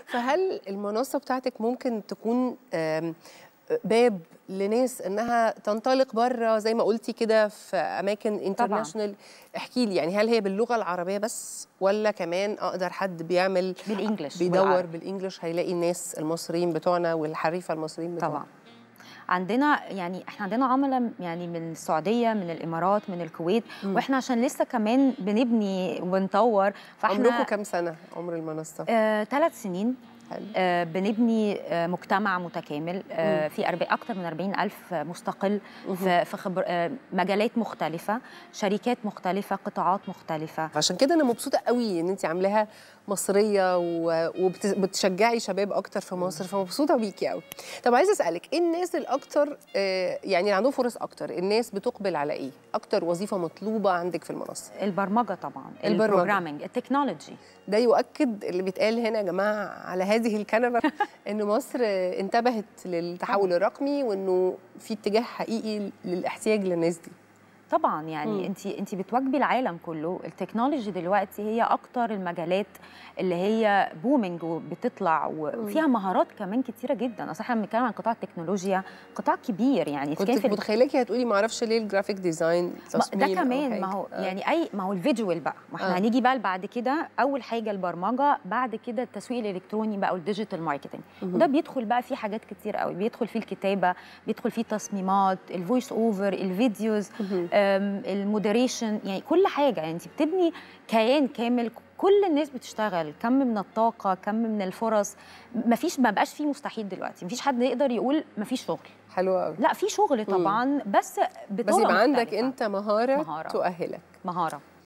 فهل المنصه بتاعتك ممكن تكون آم، باب لناس انها تنطلق بره زي ما قلتي كده في اماكن انترناشونال احكي لي يعني هل هي باللغه العربيه بس ولا كمان اقدر حد بيعمل بالانجلش بيدور والعربي. بالانجلش هيلاقي الناس المصريين بتوعنا والحريفه المصريين بتوعنا طبعا عندنا يعني احنا عندنا عملاء يعني من السعوديه من الامارات من الكويت واحنا عشان لسه كمان بنبني وبنطور عمركم فاحنا كام سنه عمر المنصه آه ثلاث سنين حلو. آه بنبني آه مجتمع متكامل آه في أربع أكثر من 40 ألف مستقل في, في خبر آه مجالات مختلفة شركات مختلفة قطاعات مختلفة عشان كده انا مبسوطه قوي ان انت عاملاها مصريه وبتشجعي شباب اكتر في مصر فمبسوطه بيكي قوي طب عايزه اسالك ايه الناس الاكتر آه، يعني اللي عندهم فرص اكتر الناس بتقبل على ايه اكتر وظيفه مطلوبه عندك في المنصه البرمجة طبعا البرمجة. البروجرامينج التكنولوجي ده يؤكد اللي بيتقال هنا يا جماعه على هذه الكنبه ان مصر آه، انتبهت للتحول الرقمي وانه في اتجاه حقيقي للاحتياج للناس دي طبعا يعني انت انت بتواجبي العالم كله التكنولوجي دلوقتي هي اكتر المجالات اللي هي بومينج وبتطلع وفيها مهارات كمان كتيره جدا اصل احنا بنتكلم عن قطاع التكنولوجيا قطاع كبير يعني إذا كان كنت في متخيلاكي هتقولي ما اعرفش ليه الجرافيك ديزاين ما- تصميم ده أو كمان حاجة. ما هو آه. يعني اي ما هو الفيجوال بقى ما احنا آه. هنيجي بقى بعد كده اول حاجه البرمجه بعد كده التسويق الالكتروني بقى والديجيتال ماركتنج وده بيدخل بقى فيه حاجات كتير قوي بيدخل فيه الكتابه بيدخل فيه التصميمات الفويس اوفر الفيديوز أم، المودريشن يعني كل حاجه يعني انت بتبني كيان كامل كل الناس بتشتغل كم من الطاقه كم من الفرص مفيش ما بقاش فيه مستحيل دلوقتي مفيش حد يقدر يقول مفيش شغل حلوه قوي لا في شغل طبعا بس بس بطرق يبقى عندك مختلفة. انت مهاره, مهارة. تؤهلك مهاره